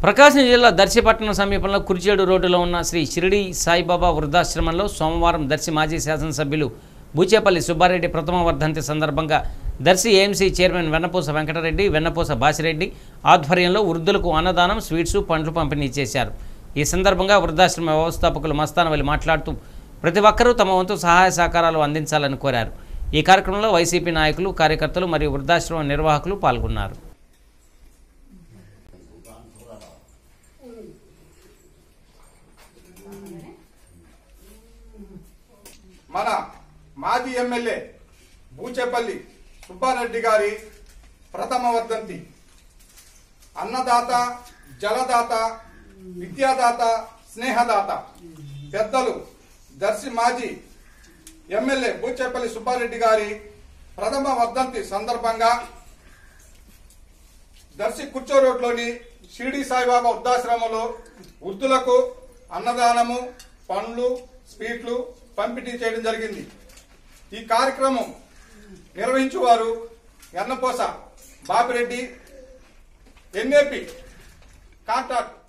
ప్రకాశం జిల్లా దర్శిపట్నం సమీపంలో కురిచేడు రోడ్డులో ఉన్న శ్రీ షిరిడి సాయిబాబా వృద్ధాశ్రమంలో సోమవారం దర్శి మాజీ శాసనసభ్యులు బూచేపల్లి సుబ్బారెడ్డి ప్రథమ వర్ధంతి సందర్భంగా దర్శి ఏఎంసీ చైర్మన్ వెన్నపూస వెంకటరెడ్డి వెన్నపూస బాసిరెడ్డి ఆధ్వర్యంలో వృద్ధులకు అన్నదానం స్వీట్స్ పండ్లు పంపిణీ చేశారు ఈ సందర్భంగా వృద్ధాశ్రమ వ్యవస్థాపకులు మస్తానవలి మాట్లాడుతూ ప్రతి ఒక్కరూ తమ వంతు సహాయ సహకారాలు అందించాలని కోరారు ఈ కార్యక్రమంలో వైసీపీ నాయకులు కార్యకర్తలు మరియు వృద్ధాశ్రమ నిర్వాహకులు పాల్గొన్నారు మన మాజీ ఎమ్మెల్యే బూచేపల్లి సుబ్బారెడ్డి గారి ప్రథమ వర్ధంతి అన్నదాత జలదాత విద్యాదాత స్నేహదాత పెద్దలు దర్శి మాజీ ఎమ్మెల్యే బూచేపల్లి సుబ్బారెడ్డి గారి ప్రథమ వర్ధంతి సందర్భంగా దర్శి కుర్చో రోడ్లోని షిరిడి సాయిబాబా వృద్ధాశ్రమంలో వృద్ధులకు అన్నదానము పండ్లు స్వీట్లు పంపిణీ చేయడం జరిగింది ఈ కార్యక్రమం నిర్వహించువారు ఎన్నపోస బాపిరెడ్డి ఎన్ఏపి కాంటాక్ట్